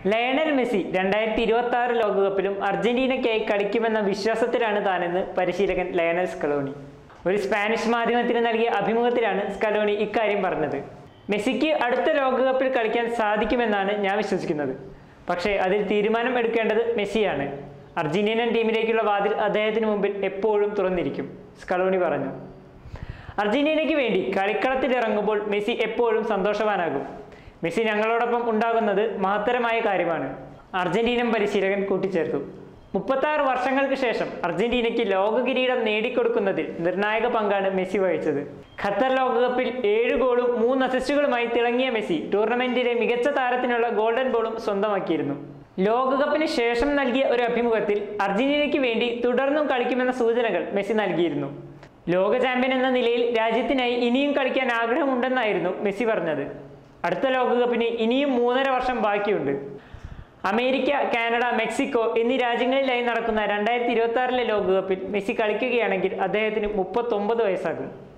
Lionel Messi രണ്ടായിരത്തി ഇരുപത്തി ആറ് ലോകകപ്പിലും അർജന്റീനയ്ക്കായി കളിക്കുമെന്ന വിശ്വാസത്തിലാണ് താനെന്ന് പരിശീലകൻ ലയണൽ സ്കലോണി ഒരു സ്പാനിഷ് മാധ്യമത്തിന് നൽകിയ അഭിമുഖത്തിലാണ് സ്കലോണി ഇക്കാര്യം പറഞ്ഞത് മെസ്സിക്ക് അടുത്ത ലോകകപ്പിൽ കളിക്കാൻ സാധിക്കുമെന്നാണ് ഞാൻ വിശ്വസിക്കുന്നത് പക്ഷേ അതിൽ തീരുമാനം എടുക്കേണ്ടത് മെസ്സിയാണ് അർജന്റീനൻ ടീമിലേക്കുള്ള വാതിൽ അദ്ദേഹത്തിന് മുമ്പിൽ എപ്പോഴും തുറന്നിരിക്കും സ്കലോണി പറഞ്ഞു അർജന്റീനയ്ക്ക് വേണ്ടി കളിക്കളത്തിൽ ഇറങ്ങുമ്പോൾ മെസ്സി എപ്പോഴും സന്തോഷവാനാകും മെസ്സി ഞങ്ങളോടൊപ്പം ഉണ്ടാകുന്നത് മഹത്തരമായ കാര്യമാണ് അർജന്റീനൻ പരിശീലകൻ കൂട്ടിച്ചേർത്തു മുപ്പത്താറ് വർഷങ്ങൾക്ക് ശേഷം അർജന്റീനയ്ക്ക് ലോക കിരീടം നേടിക്കൊടുക്കുന്നതിൽ നിർണായക പങ്കാണ് മെസ്സി വഹിച്ചത് ഖത്തർ ലോകകപ്പിൽ ഏഴ് ഗോളും മൂന്ന് അസിസ്റ്റുകളുമായി തിളങ്ങിയ മെസ്സി ടൂർണമെന്റിലെ മികച്ച താരത്തിനുള്ള ഗോൾഡൻ ബോളും സ്വന്തമാക്കിയിരുന്നു ലോകകപ്പിന് ശേഷം നൽകിയ ഒരു അഭിമുഖത്തിൽ അർജന്റീനയ്ക്ക് വേണ്ടി തുടർന്നും കളിക്കുമെന്ന സൂചനകൾ മെസ്സി നൽകിയിരുന്നു ലോക ചാമ്പ്യൻ എന്ന നിലയിൽ രാജ്യത്തിനായി ഇനിയും കളിക്കാൻ ആഗ്രഹമുണ്ടെന്നായിരുന്നു മെസ്സി പറഞ്ഞത് അടുത്ത ലോകകപ്പിന് ഇനിയും മൂന്നര വർഷം ബാക്കിയുണ്ട് അമേരിക്ക കാനഡ മെക്സിക്കോ എന്നീ രാജ്യങ്ങളിലായി നടക്കുന്ന രണ്ടായിരത്തി ഇരുപത്തി ആറിലെ ലോകകപ്പിൽ മെസ്സി കളിക്കുകയാണെങ്കിൽ അദ്ദേഹത്തിന് മുപ്പത്തൊമ്പത് വയസ്സാകും